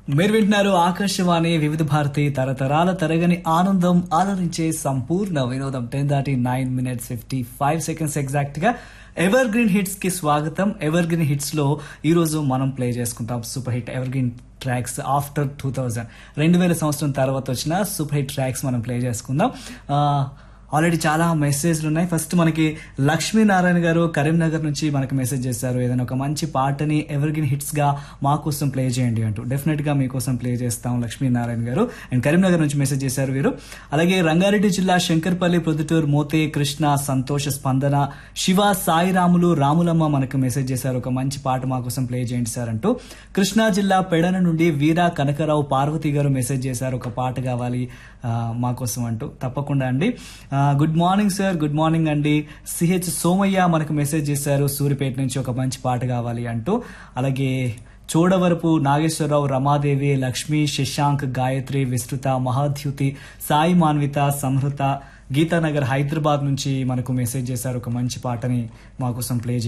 మీరు వింటున్నారు ఆకాశవాణి వివిధ భారతి తరతరాల తరగని ఆనందం ఆలరించే సంపూర్ణ వినోదం టెన్ దాటి nine minutes fifty five seconds exact గా ఎవర్ గ్రీన్ హిట్స్ కి స్వాగతం ఎవర్ గ్రీన్ హిట్స్ లో ఈ రోజు మనం ప్లే చేసుకుంటాం super hit evergreen tracks after two thousand రెండు వేల సంవత్సరం తర్వాత వచ్చిన సూపర్ హిట్ ట్రాక్స్ మనం ప్లే చేసుకుందాం ఆ, ఆల్రెడీ చాలా మెసేజ్లు ఉన్నాయి ఫస్ట్ మనకి లక్ష్మీనారాయణ గారు కరీంనగర్ నుంచి మనకి మెసేజ్ చేశారు ఏదైనా ఒక మంచి పాటని ఎవర్గిన్ హిట్స్ గా మా కోసం ప్లే చేయండి అంటూ డెఫినెట్ గా మీకోసం ప్లే చేస్తాం లక్ష్మీనారాయణ గారు అండ్ కరీంనగర్ నుంచి మెసేజ్ చేశారు వీరు అలాగే రంగారెడ్డి జిల్లా శంకర్పల్లి ప్రొద్దుటూరు మోతే కృష్ణ సంతోష స్పందన శివ సాయిరాములు రాములమ్మ మనకు మెసేజ్ చేశారు ఒక మంచి పాట మా కోసం ప్లే చేయండి సార్ అంటూ కృష్ణా జిల్లా పెడన నుండి వీరా కనకరావు పార్వతి గారు మెసేజ్ చేశారు ఒక పాట కావాలి ఆ, మా కోసం అంటూ తప్పకుండా అండి ఆ, good morning sir good morning అండి సిహెచ్ సోమయ్య మనకు మెసేజ్ చేశారు సూరిపేట నుంచి ఒక మంచి పాట కావాలి అంటూ అలాగే చోడవరపు నాగేశ్వరరావు రమాదేవి లక్ష్మి శశాంక్ గాయత్రి విస్తృత మహాద్యుతి సాయి మాన్విత సంహృత గీతానగర్ హైదరాబాద్ నుంచి మనకు మెసేజ్ చేశారు ఒక మంచి పాటని మా కోసం ప్లే